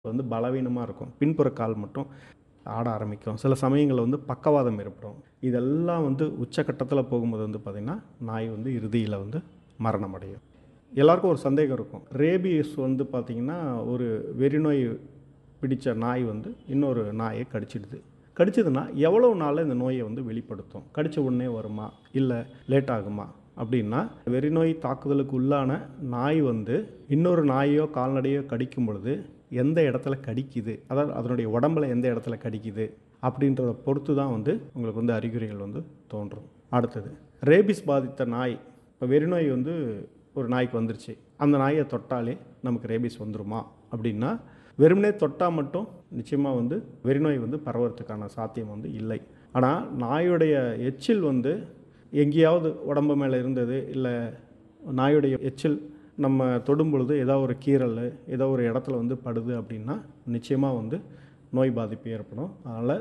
வந்து பலவீனமாக இருக்கும் பின்புற கால் மட்டும் ஆட ஆரம்பிக்கும் சில சமயங்களில் வந்து பக்கவாதம் ஏற்படும் இதெல்லாம் வந்து உச்சக்கட்டத்தில் போகும்போது வந்து பார்த்திங்கன்னா நாய் வந்து இறுதியில் வந்து மரணம் அடையும் எல்லாருக்கும் ஒரு சந்தேகம் இருக்கும் ரேபிஸ் வந்து பார்த்திங்கன்னா ஒரு வெறிநோய் பிடித்த நாய் வந்து இன்னொரு நாயை கடிச்சிடுது கடிச்சதுன்னா எவ்வளோ நாளில் இந்த நோயை வந்து வெளிப்படுத்தும் கடித்த உடனே வருமா இல்லை லேட் ஆகுமா அப்படின்னா வெறிநோய் தாக்குதலுக்கு உள்ளான நாய் வந்து இன்னொரு நாயோ கால்நடையோ கடிக்கும் பொழுது எந்த இடத்துல கடிக்குது அதாவது அதனுடைய உடம்புல எந்த இடத்துல கடிக்குது அப்படின்றத பொறுத்து தான் வந்து உங்களுக்கு வந்து அறிகுறிகள் வந்து தோன்றும் அடுத்தது ரேபிஸ் பாதித்த நாய் இப்போ வெறிநோய் வந்து ஒரு நாய்க்கு வந்துருச்சு அந்த நாயை தொட்டாலே நமக்கு ரேபிஸ் வந்துருமா அப்படின்னா வெறுமனே தொட்டால் மட்டும் நிச்சயமாக வந்து வெறிநோய் வந்து பரவறதுக்கான சாத்தியம் வந்து இல்லை ஆனால் நாயுடைய எச்சில் வந்து எங்கேயாவது உடம்பு மேலே இருந்தது இல்லை நாயுடைய எச்சில் நம்ம தொடும் பொழுது ஏதோ ஒரு கீறல் ஏதோ ஒரு இடத்துல வந்து படுது அப்படின்னா நிச்சயமாக வந்து நோய் பாதிப்பு ஏற்படும் அதனால்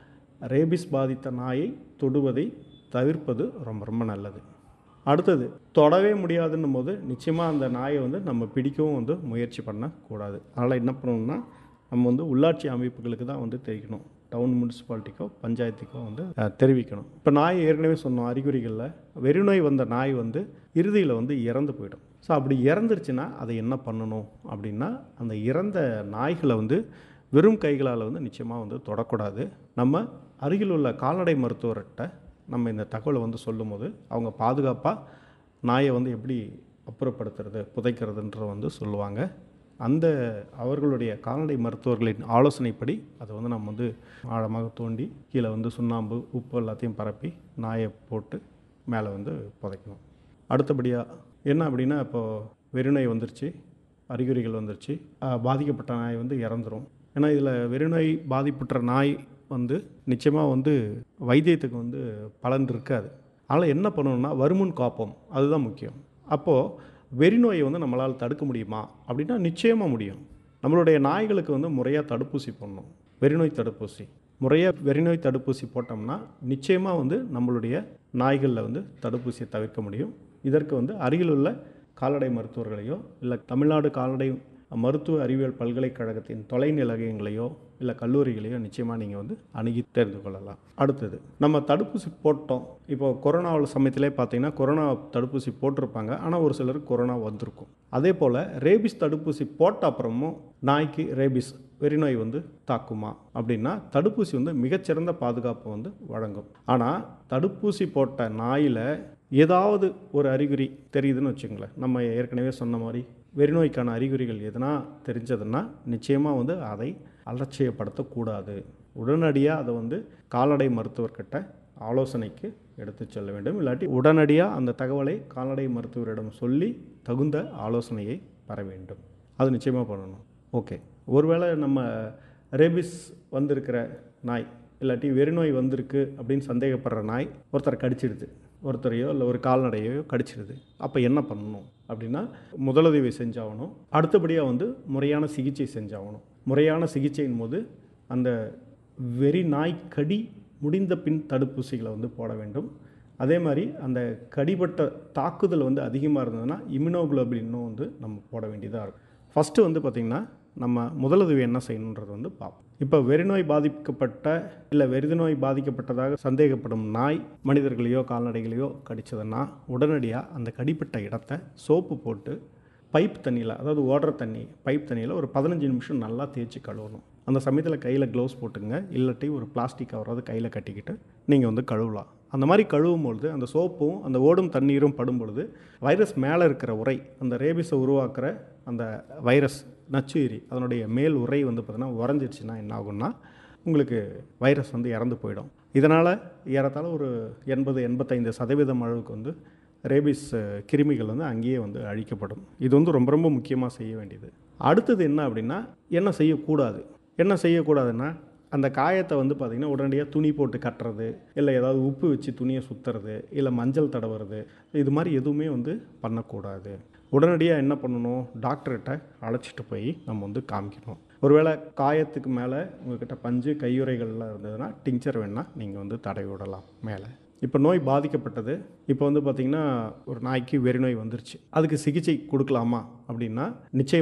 ரேபிஸ் பாதித்த நாயை தொடுவதை தவிர்ப்பது ரொம்ப ரொம்ப நல்லது அடுத்தது தொடவே முடியாதுன்னும் போது நிச்சயமாக அந்த நாயை வந்து நம்ம பிடிக்கவும் வந்து முயற்சி பண்ணக்கூடாது அதனால் என்ன பண்ணணும்னா நம்ம வந்து உள்ளாட்சி அமைப்புகளுக்கு தான் வந்து தெரிவிக்கணும் டவுன் முனிசிபாலிட்டிக்கோ பஞ்சாயத்துக்கோ வந்து அஹ், தெரிவிக்கணும் இப்போ நாய் ஏற்கனவே சொன்னோம் அறிகுறிகளில் வெறிநோய் வந்த நாய் வந்து இறுதியில் வந்து இறந்து போயிடும் ஸோ அப்படி இறந்துருச்சுன்னா அதை என்ன பண்ணணும் அப்படின்னா அந்த இறந்த நாய்களை வந்து வெறும் கைகளால் வந்து நிச்சயமாக வந்து தொடக்கூடாது நம்ம அருகில் உள்ள கால்நடை மருத்துவர்கிட்ட நம்ம இந்த தகவலை வந்து சொல்லும்போது அவங்க பாதுகாப்பாக நாயை வந்து எப்படி அப்புறப்படுத்துறது புதைக்கிறதுன்ற வந்து சொல்லுவாங்க அந்த அவர்களுடைய கால்நடை மருத்துவர்களின் ஆலோசனைப்படி அதை வந்து நம்ம வந்து ஆழமாக தோண்டி கீழே வந்து சுண்ணாம்பு உப்பு எல்லாத்தையும் பரப்பி நாயை போட்டு மேலே வந்து புதைக்கணும் அடுத்தபடியாக என்ன அப்படின்னா இப்போது வெறிநோய் வந்துருச்சு அறிகுறிகள் வந்துருச்சு ஆஹ் பாதிக்கப்பட்ட நாய் வந்து இறந்துரும் ஏன்னா இதில் வெறிநோய் பாதிப்புற்ற நாய் வந்து நிச்சயமாக வந்து வைத்தியத்துக்கு வந்து பலன் இருக்காது அதனால் என்ன பண்ணணும்னா வருமுன் காப்போம் அதுதான் முக்கியம் அப்போது வெறிநோயை வந்து நம்மளால் தடுக்க முடியுமா அப்படின்னா நிச்சயமாக முடியும் நம்மளுடைய நாய்களுக்கு வந்து முறையாக தடுப்பூசி போடணும் வெறிநோய் தடுப்பூசி முறையாக வெறிநோய் தடுப்பூசி போட்டோம்னா நிச்சயமாக வந்து நம்மளுடைய நாய்களில் வந்து தடுப்பூசியை தவிர்க்க முடியும் இதற்கு வந்து அருகில் உள்ள கால்நடை மருத்துவர்களையோ இல்லை தமிழ்நாடு கால்நடை மருத்துவ அறிவியல் பல்கலைக்கழகத்தின் தொலைநிலையங்களையோ இல்லை கல்லூரிகளையோ நிச்சயமாக நீங்கள் வந்து அணுகி தெரிந்து கொள்ளலாம் அடுத்தது நம்ம தடுப்பூசி போட்டோம் இப்போ கொரோனாவில் சமயத்திலே பார்த்தீங்கன்னா கொரோனா தடுப்பூசி போட்டிருப்பாங்க ஆனால் ஒரு சிலருக்கு கொரோனா வந்திருக்கும் அதே போல் ரேபிஸ் தடுப்பூசி போட்ட அப்புறமும் நாய்க்கு ரேபிஸ் வெறிநோய் வந்து தாக்குமா அப்படின்னா தடுப்பூசி வந்து மிகச்சிறந்த பாதுகாப்பு வந்து வழங்கும் ஆனால் தடுப்பூசி போட்ட நாயில் ஏதாவது ஒரு அறிகுறி தெரியுதுன்னு வச்சுங்களேன் நம்ம ஏற்கனவே சொன்ன மாதிரி வெறிநோய்க்கான அறிகுறிகள் எதனா தெரிஞ்சதுன்னா நிச்சயமாக வந்து அதை அலட்சியப்படுத்தக்கூடாது உடனடியாக அதை வந்து கால்நடை மருத்துவர்கிட்ட ஆலோசனைக்கு எடுத்து செல்ல வேண்டும் இல்லாட்டி உடனடியாக அந்த தகவலை கால்நடை மருத்துவரிடம் சொல்லி தகுந்த ஆலோசனையை பெற வேண்டும் அது நிச்சயமாக பண்ணணும் ஓகே ஒருவேளை நம்ம ரேபிஸ் வந்திருக்கிற நாய் இல்லாட்டி வெறிநோய் வந்திருக்கு அப்படின்னு சந்தேகப்படுற நாய் ஒருத்தரை கடிச்சிடுது ஒருத்தரையோ இல்லை ஒரு கால்நடையோ கடிச்சிடுது அப்போ என்ன பண்ணணும் அப்படின்னா முதலுதவி செஞ்சாகணும் அடுத்தபடியாக வந்து முறையான சிகிச்சை செஞ்சாகணும் முறையான சிகிச்சையின் போது அந்த வெறி நாய் கடி முடிந்த பின் தடுப்பூசிகளை வந்து போட வேண்டும் அதே மாதிரி அந்த கடிபட்ட தாக்குதல் வந்து அதிகமாக இருந்ததுன்னா இம்யூனோகுளோபினும் வந்து நம்ம போட வேண்டியதாக இருக்கும் ஃபஸ்ட்டு வந்து பார்த்திங்கன்னா நம்ம முதலுதவி என்ன செய்யணுன்றது வந்து பார்ப்போம் இப்போ வெறிநோய் பாதிக்கப்பட்ட இல்லை வெறிநோய் பாதிக்கப்பட்டதாக சந்தேகப்படும் நாய் மனிதர்களையோ கால்நடைகளையோ கடிச்சதுன்னா உடனடியாக அந்த கடிப்பட்ட இடத்த சோப்பு போட்டு பைப் தண்ணியில் அதாவது ஓடுற தண்ணி பைப் தண்ணியில் ஒரு பதினஞ்சு நிமிஷம் நல்லா தேய்ச்சி கழுவணும் அந்த சமயத்தில் கையில் க்ளவுஸ் போட்டுங்க இல்லாட்டி ஒரு பிளாஸ்டிக் கவராவது கையில் கட்டிக்கிட்டு நீங்கள் வந்து கழுவலாம் அந்த மாதிரி கழுவும் பொழுது அந்த சோப்பும் அந்த ஓடும் தண்ணீரும் படும் பொழுது வைரஸ் மேலே இருக்கிற உரை அந்த ரேபிஸை உருவாக்குற அந்த வைரஸ் நச்சுயிரி அதனுடைய மேல் உரை வந்து பார்த்திங்கன்னா உறைஞ்சிருச்சுன்னா என்ன ஆகும்னா உங்களுக்கு வைரஸ் வந்து இறந்து போயிடும் இதனால் ஏறத்தாழ ஒரு எண்பது எண்பத்தைந்து சதவீதம் அளவுக்கு வந்து ரேபிஸ் அஹ், கிருமிகள் வந்து அங்கேயே வந்து அழிக்கப்படும் இது வந்து ரொம்ப ரொம்ப முக்கியமாக செய்ய வேண்டியது அடுத்தது என்ன அப்படின்னா என்ன செய்யக்கூடாது என்ன செய்யக்கூடாதுன்னா அந்த காயத்தை வந்து பார்த்திங்கன்னா உடனடியாக துணி போட்டு கட்டுறது இல்லை ஏதாவது உப்பு வச்சு துணியை சுற்றுறது இல்லை மஞ்சள் தடவுறது இது மாதிரி எதுவுமே வந்து பண்ணக்கூடாது உடனடியாக என்ன பண்ணணும் டாக்டர்கிட்ட அழைச்சிட்டு போய் நம்ம வந்து காமிக்கணும் ஒருவேளை காயத்துக்கு மேலே உங்ககிட்ட பஞ்சு கையுறைகள்லாம் இருந்ததுன்னா டிங்சர் வேணால் நீங்கள் வந்து தடவி விடலாம் மேலே இப்போ நோய் பாதிக்கப்பட்டது இப்போ வந்து பார்த்திங்கன்னா ஒரு நாய்க்கு வெறிநோய் வந்துருச்சு அதுக்கு சிகிச்சை கொடுக்கலாமா அப்படின்னா நிச்சயமாக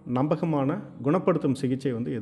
நம்பகமான குணப்படுத்தும் சிகிச்சை வந்து